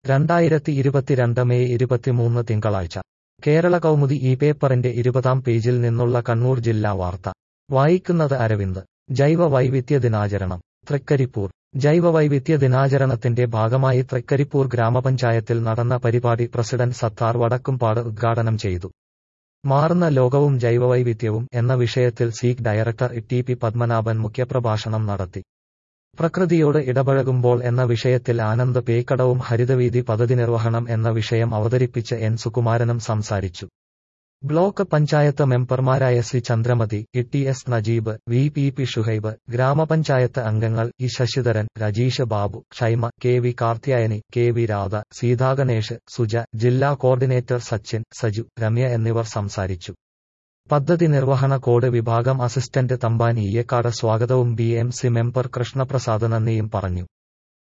രണ്ടായിരത്തി ഇരുപത്തിരണ്ട് മെയ് ഇരുപത്തിമൂന്ന് തിങ്കളാഴ്ച കേരള കൗമുദി ഈ പേപ്പറിന്റെ ഇരുപതാം പേജിൽ നിന്നുള്ള കണ്ണൂർ ജില്ലാ വാർത്ത വായിക്കുന്നത് അരവിന്ദ് ജൈവ വൈവിധ്യ ദിനാചരണം തൃക്കരിപ്പൂർ ജൈവ വൈവിധ്യ ദിനാചരണത്തിന്റെ ഭാഗമായി തൃക്കരിപ്പൂർ ഗ്രാമപഞ്ചായത്തിൽ നടന്ന പരിപാടി പ്രസിഡന്റ് സത്താർ വടക്കുംപാട് ഉദ്ഘാടനം ചെയ്തു മാറുന്ന ലോകവും ജൈവവൈവിധ്യവും എന്ന വിഷയത്തിൽ SEEK director T P Padmanabhan മുഖ്യപ്രഭാഷണം നടത്തി പ്രകൃതിയോട് ഇടപഴകുമ്പോൾ എന്ന വിഷയത്തിൽ ആനന്ദ് പേക്കടവും ഹരിതവീതി പദ്ധതി നിർവഹണം എന്ന വിഷയം അവതരിപ്പിച്ച് എൻ സുകുമാരനും സംസാരിച്ചു ബ്ലോക്ക് പഞ്ചായത്ത് മെമ്പർമാരായ C Chandramathi E T S Najeeb V P P Shuhaib grama panchayat അംഗങ്ങൾ E Sasidharan Rajeesh Babu Shaima K V Karthiyayani K V Radha Seethaganesh Suja ജില്ലാ കോർഡിനേറ്റർ സച്ചിൻ സജു രമ്യ എന്നിവർ സംസാരിച്ചു പദ്ധതി നിർവഹണ കോഡ് വിഭാഗം അസിസ്റ്റന്റ് തമ്പാനി ഈയക്കാട് സ്വാഗതവും B M C member Krishnaprasad നന്ദിയും പറഞ്ഞു